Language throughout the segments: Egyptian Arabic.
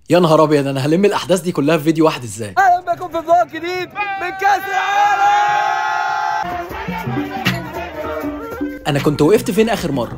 يا نهار ابيض انا هلم الاحداث دي كلها في فيديو واحد ازاي اهلا بكم في فلوج جديد من كاس العالم انا كنت وقفت فين اخر مره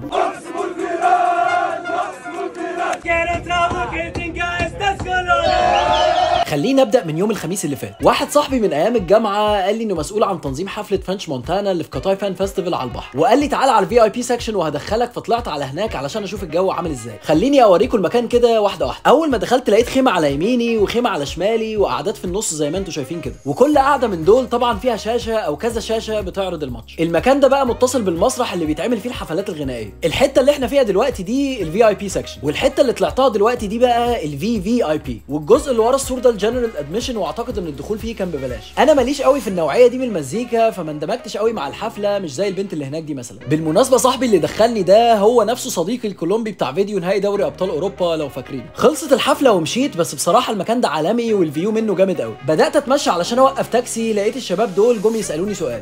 خليني ابدا من يوم الخميس اللي فات واحد صاحبي من ايام الجامعه قال لي انه مسؤول عن تنظيم حفله فانش مونتانا اللي في كاتاي فان فيستيفال على البحر وقال لي تعالى على الفي اي بي سكشن وهدخلك فطلعت على هناك علشان اشوف الجو عامل ازاي خليني اوريكم المكان كده واحده واحده اول ما دخلت لقيت خيمه على يميني وخيمه على شمالي وقعدات في النص زي ما انتم شايفين كده وكل قاعده من دول طبعا فيها شاشه او كذا شاشه بتعرض الماتش المكان ده بقى متصل بالمسرح اللي بيتعمل فيه الحفلات الغنائيه الحته اللي احنا فيها دلوقتي دي الفي اي بي سكشن والحته اللي طلعتها دلوقتي دي بقى الفي في اي بي والجزء اللي ورا السور ده الجنرال ادميشن واعتقد ان الدخول فيه كان ببلاش انا ماليش قوي في النوعيه دي من المزيكا فما اندمجتش قوي مع الحفله مش زي البنت اللي هناك دي مثلا بالمناسبه صاحبي اللي دخلني ده هو نفسه صديقي الكولومبي بتاع فيديو نهائي دوري ابطال اوروبا لو فاكرين خلصت الحفله ومشيت بس بصراحه المكان ده عالمي والفيو منه جامد قوي بدات اتمشى علشان اوقف تاكسي لقيت الشباب دول جم يسالوني سؤال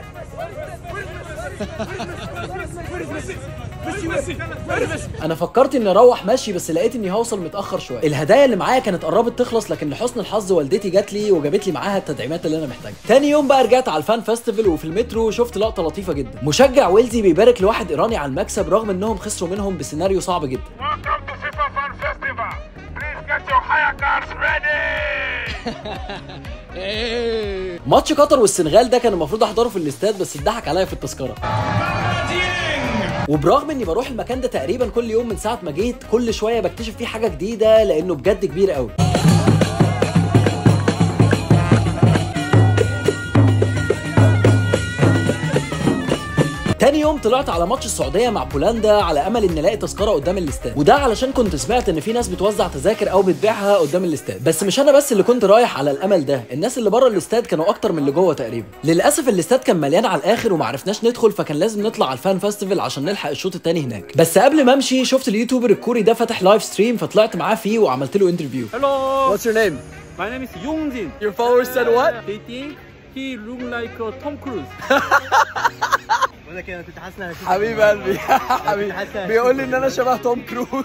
انا فكرت اني اروح ماشي بس لقيت اني هوصل متاخر شويه الهدايا اللي معايا كانت قربت تخلص لكن لحسن الحظ والدتي جات لي وجابت لي معاها التدعيمات اللي انا محتاجها تاني يوم بقى رجعت على الفان فيستيفال وفي المترو شفت لقطه لطيفه جدا مشجع ويلزي بيبارك لواحد ايراني على المكسب رغم انهم خسروا منهم بسيناريو صعب جدا Welcome to FIFA Fun Festival. Please get your hire cars ready. ماتش قطر والسنغال ده كان المفروض احضره في الاستاد بس اتضحك عليا في التذكره وبرغم اني بروح المكان ده تقريبا كل يوم من ساعه ما جيت كل شويه بكتشف فيه حاجه جديده لانه بجد كبير قوي تاني يوم طلعت على ماتش السعوديه مع بولندا على امل ان الاقي تذكره قدام الاستاد وده علشان كنت سمعت ان في ناس بتوزع تذاكر او بتبيعها قدام الاستاد بس مش انا بس اللي كنت رايح على الامل ده الناس اللي بره الاستاد كانوا اكتر من اللي جوه تقريبا للاسف الاستاد كان مليان على الاخر وما عرفناش ندخل فكان لازم نطلع على الفان فيستيفال عشان نلحق الشوط التاني هناك بس قبل ما امشي شفت اليوتيوبر الكوري ده فاتح لايف ستريم فطلعت معاه فيه وعملت له انترفيو Hello What's your name? My name is Yongjin Your followers said what? They think he look like uh, Tom Cruise بقول لك انا كنت حاسس ان انا شفت حبيب قلبي حبيبي حاسة- بيقول لي ان انا شبه توم كروز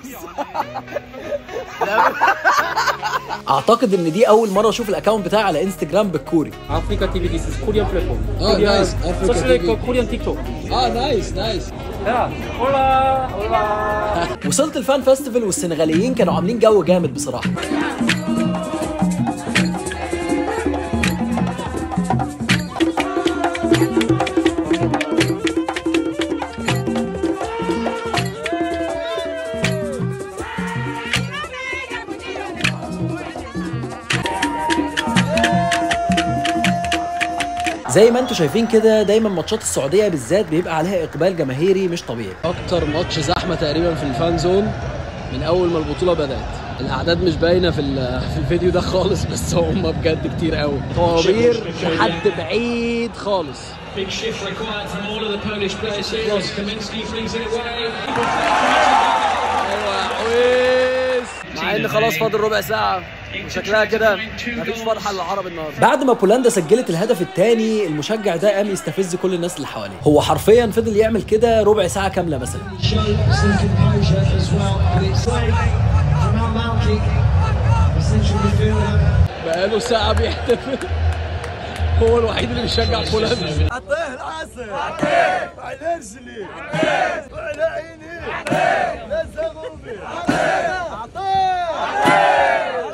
اعتقد ان دي اول مره اشوف الاكونت بتاعي على انستجرام بالكوري Africa TV this is Korean platform Oh, Korean, nice. Africa Just like TV. uh, Korean TikTok اه نايس نايس Yeah Hola Hola وصلت الفان فيستيفال والسنغاليين كانوا عاملين جو جامد بصراحه زي ما انتم شايفين كده دايما ماتشات السعوديه بالذات بيبقى عليها اقبال جماهيري مش طبيعي اكتر ماتش زحمه تقريبا في الفان زون من اول ما البطوله بدات الاعداد مش باينه في ال- في الفيديو ده خالص بس هم بجد كتير قوي طوابير لحد بعيد خالص Big shift required from all of the Polish players here as Kaminsky flings it away. ايوه يا حويس مع ان خلاص فاضل ربع ساعه وشكلها كده مفيش فرحه للعرب النهارده بعد ما بولندا سجلت الهدف الثاني المشجع ده قام يستفز كل الناس اللي حواليه هو حرفيا فضل يعمل كده ربع ساعه كامله مثلا Show some composure as well. And it's great from Al Malki, the central midfielder. بقاله ساعه بيحتفل هو الوحيد اللي بيشجع بولندا عطيه العسل عطيه على رجلي عطيه وعلى عيني عطيه لا زغوبي عطيه عطيه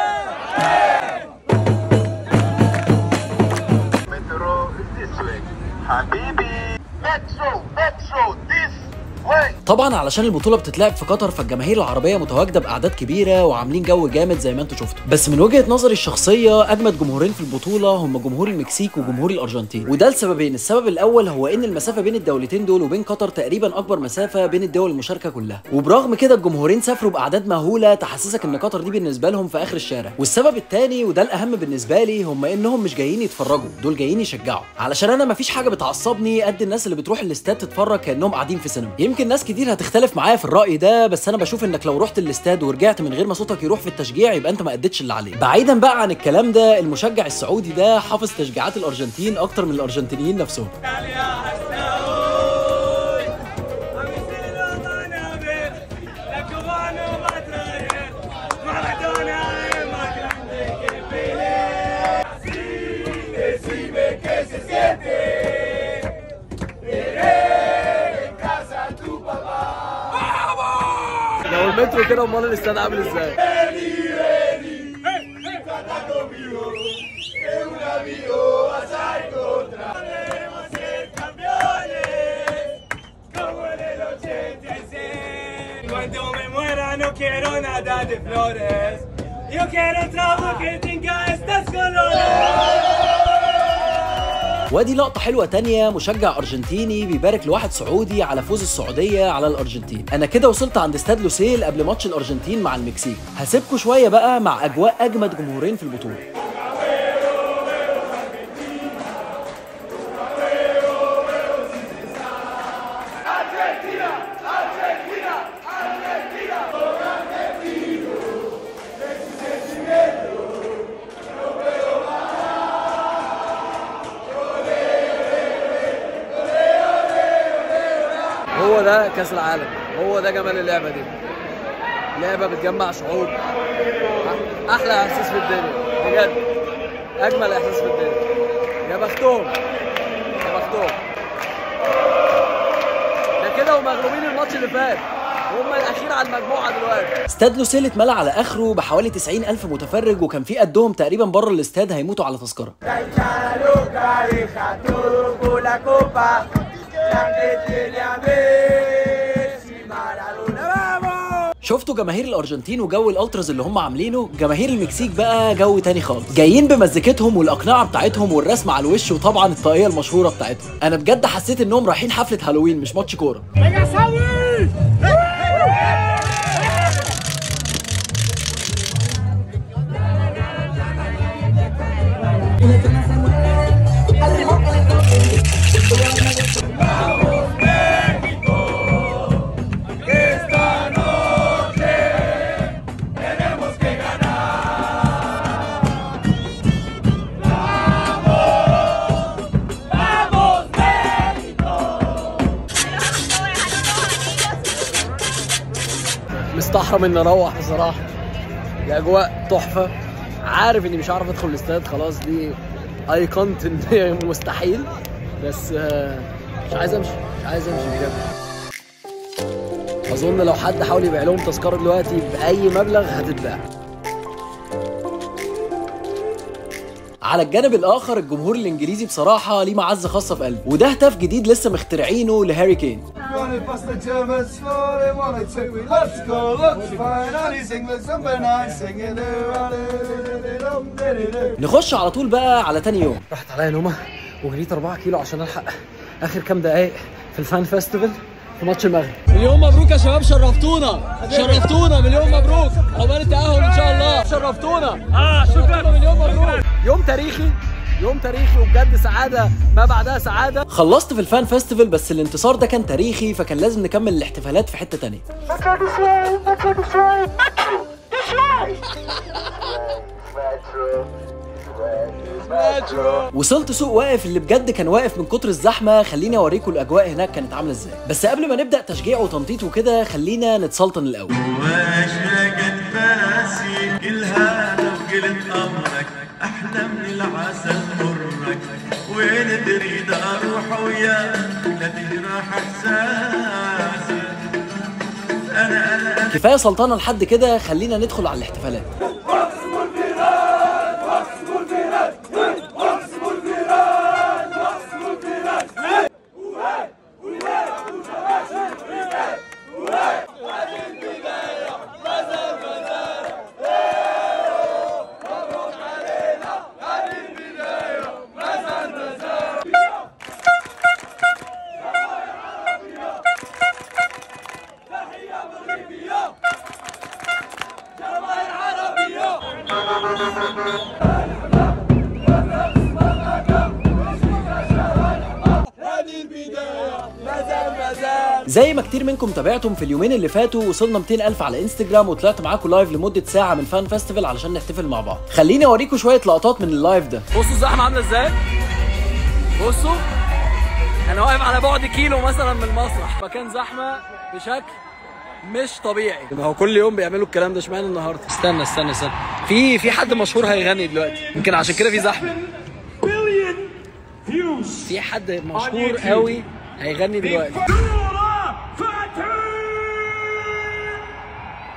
Metro this way. Habibi. Metro, Metro this way. طبعا علشان البطوله بتتلعب في قطر فالجماهير العربيه متواجده باعداد كبيره وعاملين جو جامد زي ما انتم شفتوا بس من وجهه نظري الشخصيه اجمد جمهورين في البطوله هم جمهور المكسيك وجمهور الارجنتين وده لسببين السبب الاول هو ان المسافه بين الدولتين دول وبين قطر تقريبا اكبر مسافه بين الدول المشاركه كلها وبرغم كده الجمهورين سافروا باعداد مهوله تحسسك ان قطر دي بالنسبه لهم في اخر الشارع والسبب الثاني وده الاهم بالنسبه لي هم انهم مش جايين يتفرجوا دول جايين يشجعوا علشان انا مفيش حاجه بتعصبني قد الناس اللي بتروح الاستاد تتفرج كانهم قاعدين في سينما يمكن ناس كتير هتختلف معايا في الراي ده بس انا بشوف انك لو رحت الاستاد ورجعت من غير ما صوتك يروح في التشجيع يبقى انت ما اديتش اللي عليك بعيدا بقى عن الكلام ده المشجع السعودي ده حافظ تشجيعات الارجنتين اكتر من الارجنتينيين نفسهم Maradona مترو كده امال الاستاد عامل ازاي Cuando me muera no quiero nada de flores. Yo quiero un trago que tenga estos colores. وادي لقطة حلوة تانية مشجع أرجنتيني بيبارك لواحد سعودي على فوز السعودية على الأرجنتين أنا كده وصلت عند استاد لوسيل قبل ماتش الأرجنتين مع المكسيك هسيبكم شوية بقى مع أجواء أجمد جمهورين في البطولة هو ده كاس العالم هو ده جمال اللعبه دي لعبه بتجمع شعوب احلى احساس في الدنيا بجد اجمل احساس في الدنيا يا بختهم يا بختهم ده كده ومغلوبين الماتش اللي فات هم الاخير على المجموعه دلوقتي استاد لوسيل اتملى على آخره بحوالي 90 ألف متفرج وكان في قدهم تقريبا بره الاستاد هيموتوا على تذكرة loca, deja todo por la copa. La que tiene a Messi, Maradona. ¡Vamos! شفتوا جماهير الارجنتين وجو الالتراز اللي هم عاملينه جماهير المكسيك بقى جو تاني خالص جايين بمزيكتهم والاقنعه بتاعتهم والرسم على الوش وطبعا الطاقيه المشهوره بتاعتهم انا بجد حسيت انهم رايحين حفله هالوين مش ماتش كوره مستحرم اني اروح بصراحه الاجواء تحفه عارف اني مش هعرف ادخل الاستاد خلاص دي ايقنت ان مستحيل بس آه، مش عايز امشي مش عايز امشي بجد اظن لو حد حاول يبيع لهم تذكره دلوقتي باي مبلغ هتتباع على الجانب الاخر الجمهور الانجليزي بصراحه ليه معزه خاصه في قلبي وده هتاف جديد لسه مخترعينه لهاري كين Running past the Germans, falling one or two. Let's go, let's find on his England, something nice singing. نخش على طول بقى على تاني يوم راحت عليا نومه وجريت 4 كيلو عشان الحق اخر كام دقايق في الفان فيستيفال في ماتش المغرب مليون مبروك يا شباب شرفتونا شرفتونا مليون مبروك عقبال التاهل ان شاء الله شرفتونا اه شكرا مليون مبروك يوم تاريخي يوم تاريخي وبجد سعاده ما بعدها سعاده خلصت في الفان فيستيفال بس الانتصار ده كان تاريخي فكان لازم نكمل الاحتفالات في حته تانية وصلت سوق واقف اللي بجد كان واقف من كتر الزحمه خليني اوريكم الاجواء هناك كانت عامله ازاي بس قبل ما نبدا تشجيع وتنطيط وكده خلينا نتسلطن الاول واشرقت باسي كل هذا وقلت امرك احلى من العسل مرك وين تريد اروح وياك لا تجرح احساسي انا انا انا كفايه سلطنه لحد كده خلينا ندخل على الاحتفالات زي ما كتير منكم تابعتم في اليومين اللي فاتوا وصلنا 200 ألف على انستجرام وطلعت معاكم لايف لمدة ساعة من فان فيستيفال علشان نحتفل مع بعض خليني اوريكم شوية لقطات من اللايف ده بصوا الزحمه عامله ازاي بصوا انا واقف على بعد كيلو مثلا من المسرح مكان زحمه بشكل مش طبيعي ما هو كل يوم بيعملوا الكلام ده اشمعنى النهارده استنى استنى استنى في في حد مشهور هيغني دلوقتي يمكن عشان كده في زحمه billion views. في حد مشهور قوي هيغني دلوقتي Nura Fatih!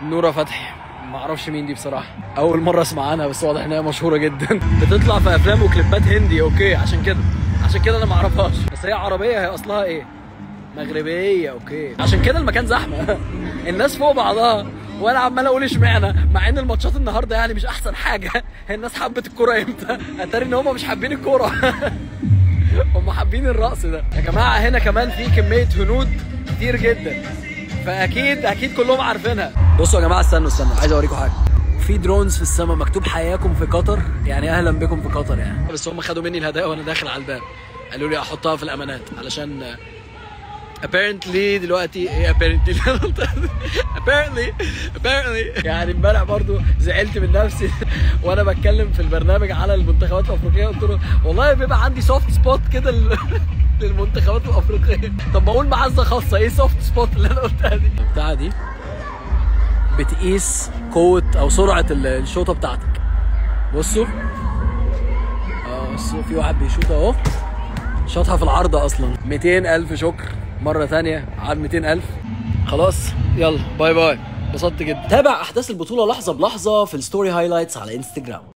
نورة فتحي ما اعرفش مين دي بصراحه اول مره اسمع عنها بس واضح ان هي مشهوره جدا بتطلع في افلام وكليبات هندي اوكي عشان كده عشان كده انا ما اعرفهاش بس هي عربيه هي اصلها ايه مغربيه اوكي عشان كده المكان زحمه الناس فوق بعضها وانا عمال اقول اشمعنى مع ان الماتشات النهارده يعني مش احسن حاجه الناس حبت الكوره امتى اتاري ان هم مش حابين الكوره هم حابين الرقص ده يا جماعه هنا كمان في كميه هنود كتير جدا فاكيد اكيد كلهم عارفينها بصوا يا جماعه استنوا استنوا عايز اوريكم حاجه في درونز في السماء مكتوب حياكم في قطر يعني اهلا بكم في قطر يعني بس هم خدوا مني الهدايا وانا داخل على الباب قالوا لي احطها في الامانات علشان apparently دلوقتي ايه apparently apparently apparently يعني امبارح برضو زعلت من نفسي وانا بتكلم في البرنامج على المنتخبات الافريقيه قلت له والله بيبقى عندي سوفت سبوت كده لل- للمنتخبات الافريقيه طب بقول معزه خاصه ايه سوفت سبوت اللي انا قلتها دي البتاعه دي بتقيس قوه او سرعه ال- الشوطه بتاعتك بصوا اه بصوا في واحد بيشوط اهو شاطها في العارضة أصلا 200 ألف شكر مرة تانية على 200 ألف خلاص يلا باي باي انبسطت جدا تابع احداث البطوله لحظه بلحظه في الستوري هايلايتس على انستجرام